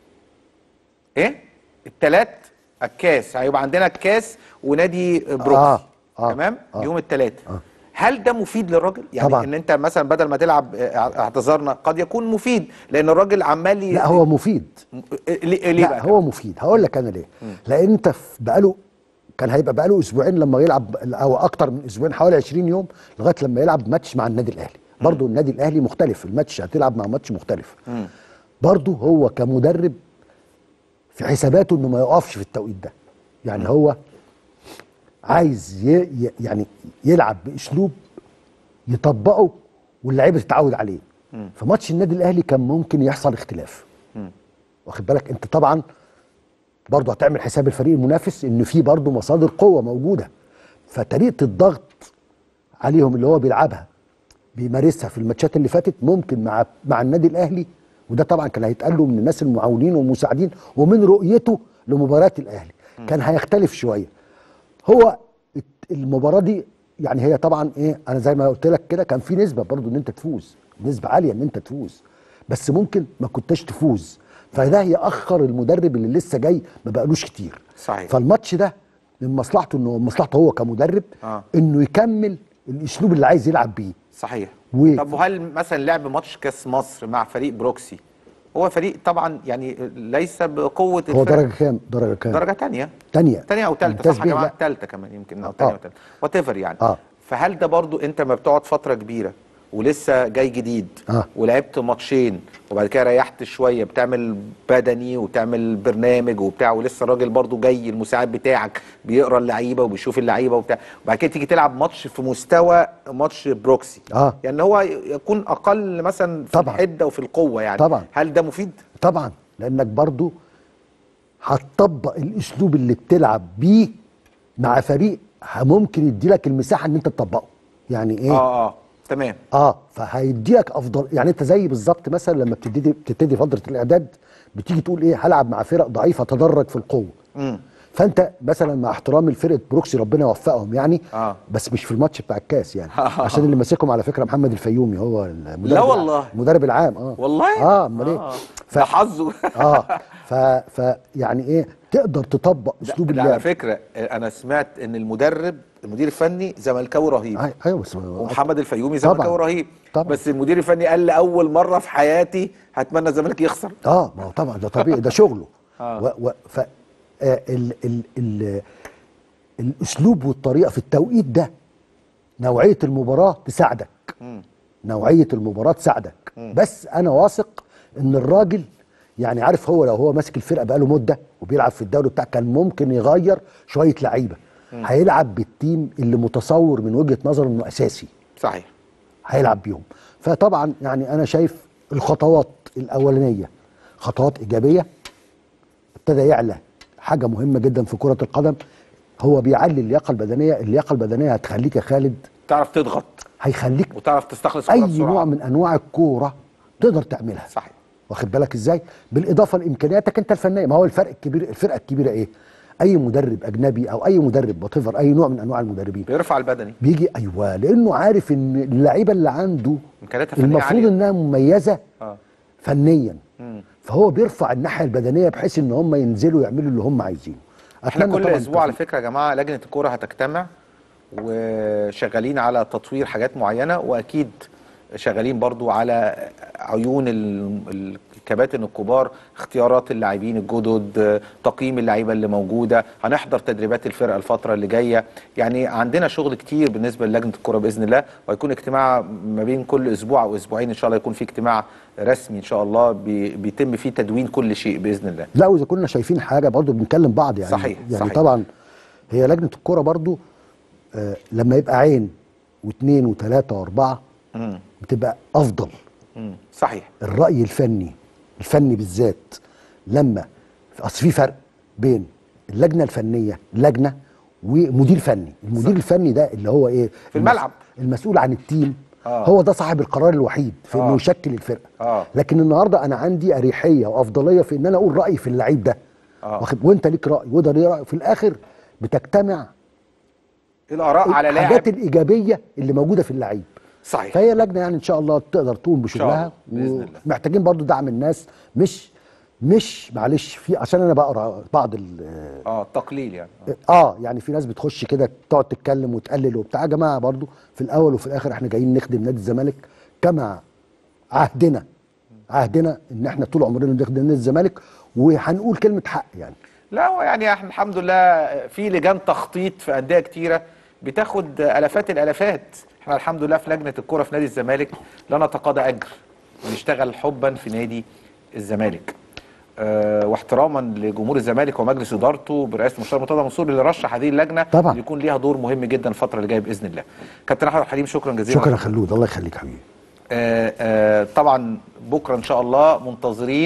ايه التلات الكاس هيبقى عندنا الكاس ونادي بروكسي آه، آه، تمام آه، يوم التلات هل ده مفيد للراجل يعني طبعاً. ان انت مثلا بدل ما تلعب آه، اعتذارنا قد يكون مفيد لان الراجل عمال ي- لا هو مفيد ليه ليه بقى لا هو مفيد هقول لك انا ليه لان انت في- بقاله كان هيبقى بقاله اسبوعين لما يلعب او اكتر من اسبوعين حوالي 20 يوم لغايه لما يلعب ماتش مع النادي الاهلي برضه النادي الاهلي مختلف الماتش هتلعب مع ماتش مختلف برضه هو كمدرب في حساباته انه ما يقفش في التوقيت ده يعني هو عايز ي... ي... يعني يلعب باسلوب يطبقه واللعيبه تتعود عليه في ماتش النادي الاهلي كان ممكن يحصل اختلاف واخد بالك انت طبعا برضه هتعمل حساب الفريق المنافس ان في برضه مصادر قوه موجوده فطريقه الضغط عليهم اللي هو بيلعبها بيمارسها في الماتشات اللي فاتت ممكن مع مع النادي الاهلي وده طبعا كان هيتقال له من الناس المعاونين والمساعدين ومن رؤيته لمباراه الاهلي كان هيختلف شويه هو الت- المباراه دي يعني هي طبعا ايه انا زي ما قلت لك كده كان في نسبه برضو ان انت تفوز نسبه عاليه ان انت تفوز بس ممكن ما كنتش تفوز فده ياخر المدرب اللي لسه جاي ما بقالوش كتير صحيح. فالماتش ده من مصلحته انه مصلحته هو كمدرب آه. انه يكمل الاسلوب اللي عايز يلعب بيه صحيح و- طب وهل مثلا لعب ماتش كاس مصر مع فريق بروكسي هو فريق طبعا يعني ليس بقوه هو الفرق. درجه كام درجه كام درجه تانية تانية تانية او ثالثه ممتاز صح يا بيه، جماعه لا. ثالثه كمان يمكن او آه. ثانيه او ثالثه وات ايفر يعني آه. فهل ده برضو انت ما بتقعد فتره كبيره ولسه جاي جديد آه. ولعبت ماتشين وبعد كده ريحت شويه بتعمل بدني وتعمل برنامج وبتاع ولسه الراجل برضو جاي المساعد بتاعك بيقرا اللعيبه وبيشوف اللعيبه وبتاع وبعد كده تيجي تلعب ماتش في مستوى ماتش بروكسي آه. يعني هو يكون اقل مثلا في طبعاً. الحده وفي القوه يعني طبعاً. هل ده مفيد؟ طبعا لانك برضو هتطبق الاسلوب اللي بتلعب بيه مع فريق ممكن يديلك المساحه ان انت تطبقه يعني ايه اه اه تمام اه فهيديلك افضل يعني انت زي بالظبط مثلا لما بتبتدي بتبتدي فتره الاعداد بتيجي تقول ايه هلعب مع فرق ضعيفه اتدرج في القوه مم. فانت مثلا مع احترامي لفرقه بروكسي ربنا يوفقهم يعني آه. بس مش في الماتش بتاع الكاس يعني عشان اللي ماسكهم على فكره محمد الفيومي هو المدرب لا والله. المدرب العام اه والله؟ اه امال ايه آه. ف- ده حظه اه ف ف يعني ايه تقدر تطبق اسلوب ده على اللعب فكره انا سمعت ان المدرب المدير الفني زملكاوي رهيب آه، ايوه بس ومحمد الفيومي طبعاً. زملكاوي رهيب طبعاً. بس المدير الفني قال لاول مره في حياتي هتمنى الزمالك يخسر اه ما هو طبعا ده طبيعي ده شغله آه. و و ف آه ال ال ال الاسلوب والطريقه في التوقيت ده نوعيه المباراه تساعدك نوعيه المباراه تساعدك بس انا واثق ان الراجل يعني عارف هو لو هو ماسك الفرقه بقاله مده وبيلعب في الدوري بتاع كان ممكن يغير شويه لعيبه هيلعب بالتيم اللي متصور من وجهه نظره انه اساسي صحيح هيلعب بيهم فطبعا يعني انا شايف الخطوات الاولانيه خطوات ايجابيه ابتدى يعلى حاجه مهمه جدا في كره القدم هو بيعلي اللياقه البدنيه اللياقه البدنيه هتخليك يا خالد تعرف تضغط هيخليك وتعرف تستخلص الكرة اي بسرعة. نوع من انواع الكوره تقدر تعملها صحيح واخد بالك ازاي بالاضافه لامكانياتك انت الفنيه ما هو الفرق الكبير الفرقه الكبيره ايه اي مدرب اجنبي او اي مدرب وات اي نوع من انواع المدربين بيرفع البدني بيجي ايوه لانه عارف ان اللعيبه اللي عنده إمكانياتها فنية المفروض عالية. انها مميزه اه فنيا فهو بيرفع الناحيه البدنيه بحيث ان هم ينزلوا يعملوا اللي هم عايزينه احنا أتمنى كل طبعاً اسبوع على التوفيق. فكره يا جماعه لجنه الكوره هتجتمع وشغالين على تطوير حاجات معينه واكيد شغالين برضو على عيون ال- الكباتن الكبار اختيارات اللاعبين الجدد تقييم اللعيبه اللي موجوده هنحضر تدريبات الفرقه الفتره اللي جايه يعني عندنا شغل كتير بالنسبه للجنه الكوره باذن الله وهيكون اجتماع ما بين كل اسبوع او اسبوعين ان شاء الله يكون في اجتماع رسمي ان شاء الله بي- بيتم فيه تدوين كل شيء باذن الله لا واذا كنا شايفين حاجه برضو بنكلم بعض يعني صحيح، يعني صحيح. طبعا هي لجنه الكوره برضو آه لما يبقى عين واثنين وثلاثه واربعه مم. بتبقى افضل مم. صحيح الراي الفني الفني بالذات لما اصل في فرق بين اللجنه الفنيه لجنه ومدير فني المدير صح. الفني ده اللي هو ايه في الملعب. المسؤول عن التيم آه. هو ده صاحب القرار الوحيد في انه آه. يشكل الفرقه آه. لكن النهارده انا عندي اريحيه وافضليه في ان انا اقول رايي في اللعيب ده آه. واخد وانت ليك راي وده ليه راي في الاخر بتجتمع الاراء على لاعب الحاجات الايجابيه اللي موجوده في اللعيب صحيح فهي لجنه يعني ان شاء الله تقدر تقوم بشغلها الله، بإذن الله. محتاجين برضو دعم الناس مش مش معلش في عشان انا بقرا بعض ال اه التقليل يعني آه. اه يعني في ناس بتخش كده تقعد تتكلم وتقلل وبتاع يا جماعه برضو في الاول وفي الاخر احنا جايين نخدم نادي الزمالك كما عهدنا عهدنا ان احنا طول عمرنا بنخدم نادي الزمالك وهنقول كلمه حق يعني لا هو يعني احنا الحمد لله في لجان تخطيط في انديه كتيره بتاخد الافات الالافات احنا الحمد لله في لجنه الكوره في نادي الزمالك لا نتقاضى اجر بنشتغل حبا في نادي الزمالك أه واحتراما لجمهور الزمالك ومجلس ادارته برئاسه المستشار مرتضى منصور اللي رشح هذه اللجنه طبعاً. اللي يكون ليها دور مهم جدا الفتره اللي جايه باذن الله كابتن احمد حليم شكرا جزيلا شكرا يا خلود الله يخليك حبيبي آه، آه، طبعا بكره ان شاء الله منتظرين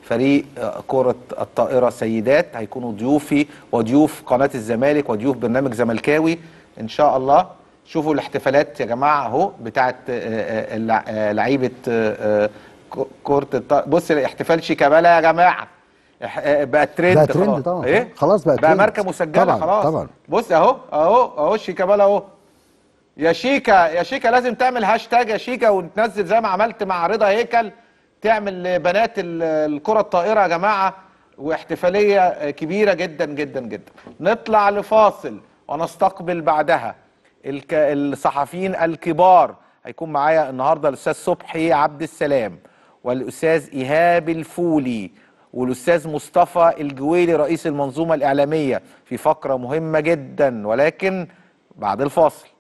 فريق آه، كرة الطائرة سيدات هيكونوا ضيوفي وضيوف قناة الزمالك وضيوف برنامج زملكاوي إن شاء الله شوفوا الاحتفالات يا جماعة أهو بتاعت آه، آه، اللع- آه، لعيبة آه، آه، ك- كرة الطائرة بص احتفال شيكابالا يا جماعة إح- آه، بقى ترند بقى ترند خلاص. طبعا. ايه خلاص بقى بقى ترند. ماركة مسجلة طبعا، خلاص طبعا. بص اهو اهو اهو شيكابالا اهو يا شيكا يا شيكا لازم تعمل هاشتاج يا شيكا وتنزل زي ما عملت مع رضا هيكل تعمل لبنات ال- الكرة الطائرة يا جماعة واحتفالية كبيرة جدا جدا جدا نطلع لفاصل ونستقبل بعدها الك... الصحفيين الكبار هيكون معايا النهارده الاستاذ صبحي عبد السلام والاستاذ ايهاب الفولي والاستاذ مصطفى الجويلي رئيس المنظومه الاعلاميه في فقره مهمه جدا ولكن بعد الفاصل